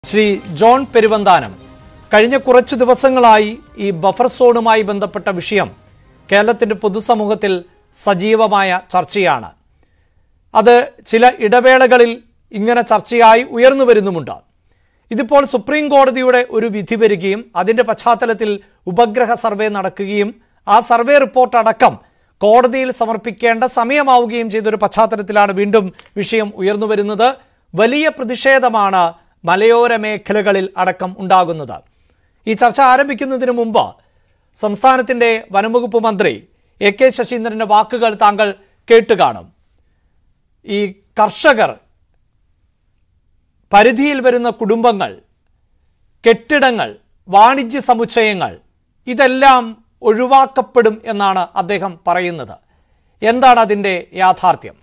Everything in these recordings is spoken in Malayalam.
ശ്രീ ജോൺ പെരുവന്താനം കഴിഞ്ഞ കുറച്ചു ദിവസങ്ങളായി ഈ ബഫർ സോണുമായി ബന്ധപ്പെട്ട വിഷയം കേരളത്തിൻ്റെ പൊതുസമൂഹത്തിൽ സജീവമായ ചർച്ചയാണ് അത് ചില ഇടവേളകളിൽ ഇങ്ങനെ ചർച്ചയായി ഉയർന്നു വരുന്നുമുണ്ട് ഇതിപ്പോൾ സുപ്രീം കോടതിയുടെ ഒരു വിധി വരികയും അതിൻ്റെ പശ്ചാത്തലത്തിൽ ഉപഗ്രഹ സർവേ നടക്കുകയും ആ സർവേ റിപ്പോർട്ട് അടക്കം കോടതിയിൽ സമർപ്പിക്കേണ്ട സമയമാവുകയും ചെയ്തൊരു പശ്ചാത്തലത്തിലാണ് വീണ്ടും വിഷയം ഉയർന്നു വരുന്നത് വലിയ പ്രതിഷേധമാണ് മലയോര മേഖലകളിൽ അടക്കം ഉണ്ടാകുന്നത് ഈ ചർച്ച ആരംഭിക്കുന്നതിന് മുമ്പ് സംസ്ഥാനത്തിൻ്റെ വനംവകുപ്പ് മന്ത്രി എ കെ ശശീന്ദ്രൻ്റെ വാക്കുകൾ താങ്കൾ കേട്ട് കാണും ഈ കർഷകർ പരിധിയിൽ വരുന്ന കുടുംബങ്ങൾ കെട്ടിടങ്ങൾ വാണിജ്യ സമുച്ചയങ്ങൾ ഇതെല്ലാം ഒഴിവാക്കപ്പെടും എന്നാണ് അദ്ദേഹം പറയുന്നത് എന്താണ് അതിൻ്റെ യാഥാർത്ഥ്യം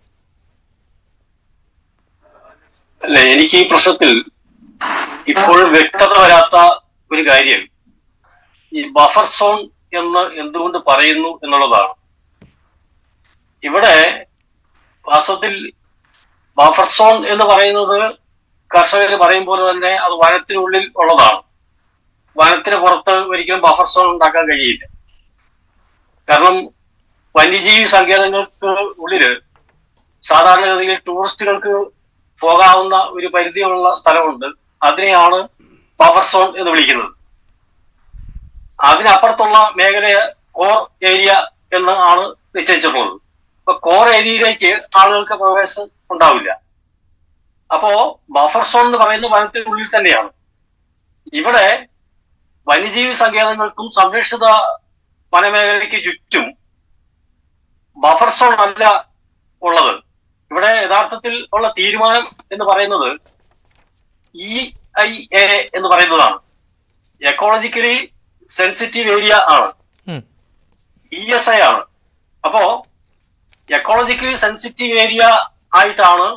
അല്ല എനിക്ക് ഈ പ്രശ്നത്തിൽ ഇപ്പോൾ വ്യക്തത വരാത്ത ഒരു കാര്യം ഈ ബഫർ സോൺ എന്ന് എന്തുകൊണ്ട് പറയുന്നു എന്നുള്ളതാണ് ഇവിടെ വാസ്തവത്തിൽ ബഫർ സോൺ എന്ന് പറയുന്നത് കർഷകർ പറയുമ്പോൾ തന്നെ അത് വനത്തിനുള്ളിൽ ഉള്ളതാണ് വനത്തിന് പുറത്ത് ഒരിക്കലും ബഫർ സോൺ ഉണ്ടാക്കാൻ കഴിയില്ല കാരണം വന്യജീവി സങ്കേതങ്ങൾക്ക് ഉള്ളില് സാധാരണഗതിയിൽ ടൂറിസ്റ്റുകൾക്ക് പോകാവുന്ന ഒരു പരിധിയുള്ള സ്ഥലമുണ്ട് അതിനെയാണ് ബഫർ സോൺ എന്ന് വിളിക്കുന്നത് അതിനപ്പുറത്തുള്ള മേഖലയെ കോർ ഏരിയ എന്ന് ആണ് നിശ്ചയിച്ചിട്ടുള്ളത് അപ്പൊ കോർ ഏരിയയിലേക്ക് ആളുകൾക്ക് പ്രവേശനം ഉണ്ടാവില്ല അപ്പോ ബഫർ സോൺ എന്ന് പറയുന്നത് വനത്തിനുള്ളിൽ തന്നെയാണ് ഇവിടെ വന്യജീവി സങ്കേതങ്ങൾക്കും സംരക്ഷിത വനമേഖലയ്ക്ക് ചുറ്റും ബഫർ സോൺ അല്ല ഉള്ളത് ഇവിടെ യഥാർത്ഥത്തിൽ ഉള്ള തീരുമാനം എന്ന് പറയുന്നത് ഇ ഐ എ എന്ന് പറയുന്നതാണ് എക്കോളജിക്കലി സെൻസിറ്റീവ് ഏരിയ ആണ് ഉം. ഇ എസ് ഐ ആണ് അപ്പോ എക്കോളജിക്കലി സെൻസിറ്റീവ് ഏരിയ ആയിട്ടാണ്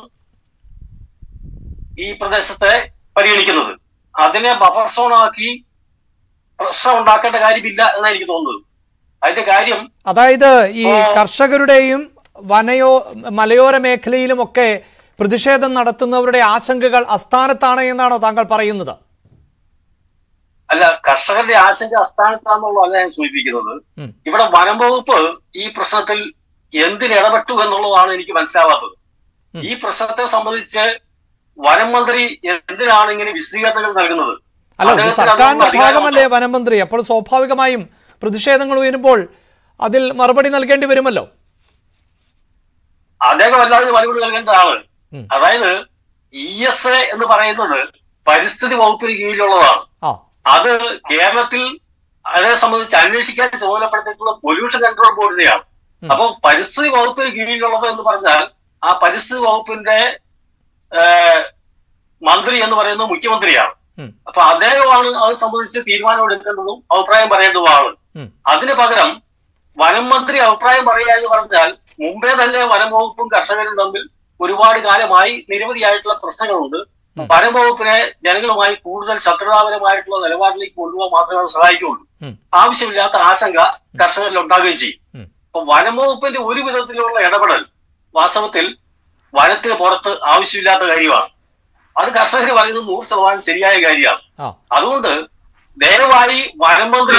ഈ പ്രദേശത്തെ പരിഗണിക്കുന്നത് അതിനെ ബഫർ സോൺ ആക്കി പ്രശ്നം ഉണ്ടാക്കേണ്ട കാര്യമില്ല എന്നാണ് എനിക്ക് തോന്നുന്നത് അതിന്റെ കാര്യം അതായത് ഈ ആ. കർഷകരുടെയും വനയോ മലയോര മേഖലയിലുമൊക്കെ പ്രതിഷേധം നടത്തുന്നവരുടെ ആശങ്കകൾ അസ്ഥാനത്താണ് എന്നാണോ താങ്കൾ പറയുന്നത് അല്ല കർഷകരുടെ ആശങ്ക അസ്ഥാനത്താന്നുള്ളതല്ല ഞാൻ സൂചിപ്പിക്കുന്നത് ഉം. ഇവിടെ വനം വകുപ്പ് ഈ പ്രശ്നത്തിൽ എന്തിനിടപെട്ടു എന്നുള്ളതാണ് എനിക്ക് മനസ്സിലാവാത്തത് ഉം. ഈ പ്രശ്നത്തെ സംബന്ധിച്ച് വനം മന്ത്രി എന്തിനാണ് ഇങ്ങനെ വിശദീകരണങ്ങൾ നൽകുന്നത് അല്ല ഇത് അദ്ദേഹത്തിന് സർക്കാരിന്റെ അതിനുള്ള ഭാഗമല്ലേ അധികാരമുണ്ടോ? വനം മന്ത്രി അപ്പോൾ സ്വാഭാവികമായും പ്രതിഷേധങ്ങൾ ഉയരുമ്പോൾ അതിൽ മറുപടി നൽകേണ്ടി വരുമല്ലോ അദ്ദേഹം അല്ലാതെ മറുപടി നൽകേണ്ട ആള് ഉം. അതായത് ഇ എസ് എ എന്ന് പറയുന്നത് പരിസ്ഥിതി വകുപ്പിന് കീഴിലുള്ളതാണ് ആ അത് കേരളത്തിൽ അതിനെ സംബന്ധിച്ച് അന്വേഷിക്കാൻ ചുമതലപ്പെടുത്തിയിട്ടുള്ള പൊല്യൂഷൻ കൺട്രോൾ ബോർഡിനെയാണ് ഉം. അപ്പൊ പരിസ്ഥിതി വകുപ്പിന് കീഴിലുള്ളത് എന്ന് പറഞ്ഞാൽ ആ പരിസ്ഥിതി വകുപ്പിന്റെ ഏഹ്, മന്ത്രി എന്ന് പറയുന്നത് മുഖ്യമന്ത്രിയാണ് ഉം. അപ്പൊ അദ്ദേഹമാണ് അത് സംബന്ധിച്ച് തീരുമാനം എടുക്കേണ്ടതും അഭിപ്രായം പറയേണ്ടതുമാണ് ഉം. അതിന് പകരം വനം മന്ത്രി അഭിപ്രായം പറയുക എന്ന് പറഞ്ഞാൽ മുമ്പേ തന്നെ വനം വകുപ്പും കർഷകരും തമ്മിൽ ഒരുപാട് കാലമായി നിരവധിയായിട്ടുള്ള പ്രശ്നങ്ങളുണ്ട് ഉം. വനം വകുപ്പിനെ ജനങ്ങളുമായി കൂടുതൽ ശത്രുതാപരമായിട്ടുള്ള നിലപാടിലേക്ക് കൊണ്ടുപോകാൻ മാത്രമേ അത് സഹായിക്കുള്ളൂ ഉം. ആവശ്യമില്ലാത്ത ആശങ്ക കർഷകരിൽ ഉണ്ടാകുകയും ചെയ്യും ഉം. അപ്പൊ വനം വകുപ്പിന്റെ ഒരു വിധത്തിലുള്ള ഇടപെടൽ വാസ്തവത്തിൽ വനത്തിന് പുറത്ത് ആവശ്യമില്ലാത്ത കാര്യമാണ് അത് കർഷകർ പറയുന്നത് നൂറ് ശതമാനം ശരിയായ കാര്യമാണ് ആ അതുകൊണ്ട് ദയവായി വനം മന്ത്രി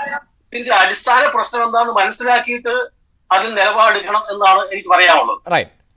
ഇതിന്റെ അടിസ്ഥാന പ്രശ്നം എന്താണെന്ന് മനസ്സിലാക്കിയിട്ട് അതിൽ നിലപാടെടുക്കണം എന്നാണ് എനിക്ക് പറയാനുള്ളത് റൈറ്റ്